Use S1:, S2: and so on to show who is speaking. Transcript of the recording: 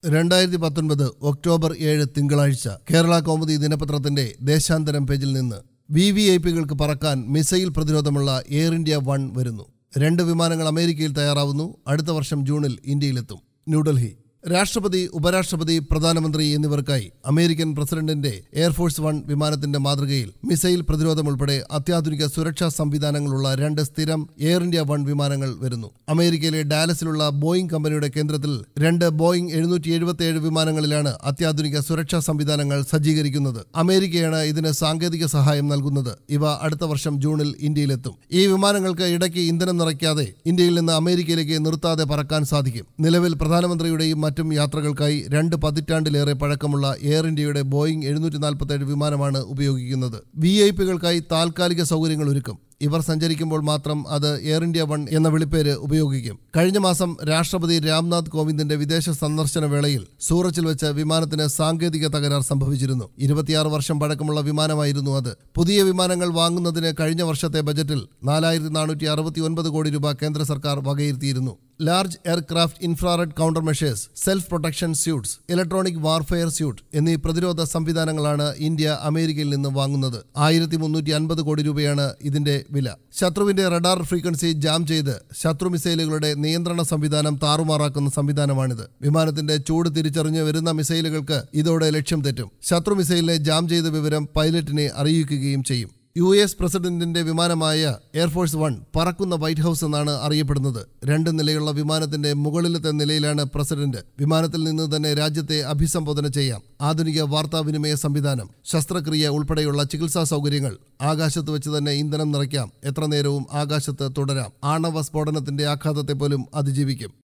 S1: രണ്ടായിരത്തി പത്തൊൻപത് ഒക്ടോബർ ഏഴ് തിങ്കളാഴ്ച കേരള കൗമുദി ദിനപത്രത്തിന്റെ ദേശാന്തരം പേജിൽ നിന്ന് വി വി ഐ പികൾക്ക് പറക്കാൻ മിസൈൽ പ്രതിരോധമുള്ള എയർ ഇന്ത്യ വൺ വരുന്നു രണ്ട് വിമാനങ്ങൾ അമേരിക്കയിൽ തയ്യാറാവുന്നു അടുത്ത വർഷം ജൂണിൽ ഇന്ത്യയിലെത്തും ന്യൂഡൽഹി രാഷ്ട്രപതി ഉപരാഷ്ട്രപതി പ്രധാനമന്ത്രി എന്നിവർക്കായി അമേരിക്കൻ പ്രസിഡന്റിന്റെ എയർഫോഴ്സ് വൺ വിമാനത്തിന്റെ മാതൃകയിൽ മിസൈൽ പ്രതിരോധം ഉൾപ്പെടെ അത്യാധുനിക സുരക്ഷാ സംവിധാനങ്ങളുള്ള രണ്ട് സ്ഥിരം എയർ ഇന്ത്യ വൺ വിമാനങ്ങൾ വരുന്നു അമേരിക്കയിലെ ഡാലസിലുള്ള ബോയിങ് കമ്പനിയുടെ കേന്ദ്രത്തിൽ രണ്ട് ബോയിങ് എഴുന്നൂറ്റി എഴുപത്തിയേഴ് വിമാനങ്ങളിലാണ് അത്യാധുനിക സുരക്ഷാ സംവിധാനങ്ങൾ സജ്ജീകരിക്കുന്നത് അമേരിക്കയാണ് ഇതിന് സാങ്കേതിക സഹായം നൽകുന്നത് ഇവ അടുത്ത വർഷം ജൂണിൽ ഇന്ത്യയിലെത്തും ഈ വിമാനങ്ങൾക്ക് ഇടയ്ക്ക് ഇന്ധനം നിറയ്ക്കാതെ ഇന്ത്യയിൽ നിന്ന് അമേരിക്കയിലേക്ക് നിർത്താതെ പറക്കാൻ സാധിക്കും നിലവിൽ പ്രധാനമന്ത്രിയുടെയും മറ്റും യാത്രകൾക്കായി രണ്ട് പതിറ്റാണ്ടിലേറെ പഴക്കമുള്ള എയർ ഇന്ത്യയുടെ ബോയിങ് എഴുന്നൂറ്റി നാൽപ്പത്തേഴ് വിമാനമാണ് ഉപയോഗിക്കുന്നത് വി ഐ പികൾക്കായി താൽക്കാലിക സൗകര്യങ്ങൾ ഒരുക്കും ഇവർ സഞ്ചരിക്കുമ്പോൾ മാത്രം അത് എയർ ഇന്ത്യ വൺ എന്ന വിളിപ്പേര് ഉപയോഗിക്കും കഴിഞ്ഞ മാസം രാഷ്ട്രപതി രാംനാഥ് കോവിന്ദിന്റെ വിദേശ സന്ദർശന വേളയിൽ സൂറച്ചിൽ വെച്ച് വിമാനത്തിന് സാങ്കേതിക തകരാർ സംഭവിച്ചിരുന്നു ഇരുപത്തിയാറ് വർഷം പഴക്കമുള്ള വിമാനമായിരുന്നു അത് പുതിയ വിമാനങ്ങൾ വാങ്ങുന്നതിന് കഴിഞ്ഞ വർഷത്തെ ബജറ്റിൽ നാലായിരത്തി നാനൂറ്റി അറുപത്തി ഒൻപത് കോടി രൂപ കേന്ദ്ര സർക്കാർ വകയിരുത്തിയിരുന്നു large aircraft infrared counter measures self protection suites electronic warfare suite എന്നീ പ്രതിരോധ സംവിധാനങ്ങളാണ് ഇന്ത്യ അമേരിക്കയിൽ നിന്ന് വാങ്ങുന്നത് ആയിരത്തി മുന്നൂറ്റി അൻപത് കോടി രൂപയാണ് ഇതിന്റെ വില ശത്രുവിന്റെ റഡാർ ഫ്രീക്വൻസി ജാം ചെയ്ത് ശത്രു മിസൈലുകളുടെ നിയന്ത്രണ സംവിധാനം താറുമാറാക്കുന്ന സംവിധാനമാണിത് വിമാനത്തിന്റെ ചൂട് തിരിച്ചറിഞ്ഞ് വരുന്ന മിസൈലുകൾക്ക് ഇതോടെ ലക്ഷ്യം തെറ്റും ശത്രു മിസൈലിനെ ജാം ചെയ്ത വിവരം പൈലറ്റിനെ അറിയിക്കുകയും ചെയ്യും യു എസ് പ്രസിഡന്റിന്റെ വിമാനമായ എയർഫോഴ്സ് വൺ പറക്കുന്ന വൈറ്റ് ഹൗസ് എന്നാണ് അറിയപ്പെടുന്നത് രണ്ട് നിലയുള്ള വിമാനത്തിന്റെ മുകളിലത്തെ നിലയിലാണ് പ്രസിഡന്റ് വിമാനത്തിൽ നിന്ന് തന്നെ രാജ്യത്തെ അഭിസംബോധന ചെയ്യാം ആധുനിക വാർത്താവിനിമയ സംവിധാനം ശസ്ത്രക്രിയ ഉൾപ്പെടെയുള്ള ചികിത്സാ സൗകര്യങ്ങൾ ആകാശത്ത് വെച്ച് തന്നെ ഇന്ധനം നിറയ്ക്കാം എത്ര നേരവും ആകാശത്ത് തുടരാം ആണവ സ്ഫോടനത്തിന്റെ ആഘാതത്തെ പോലും അതിജീവിക്കും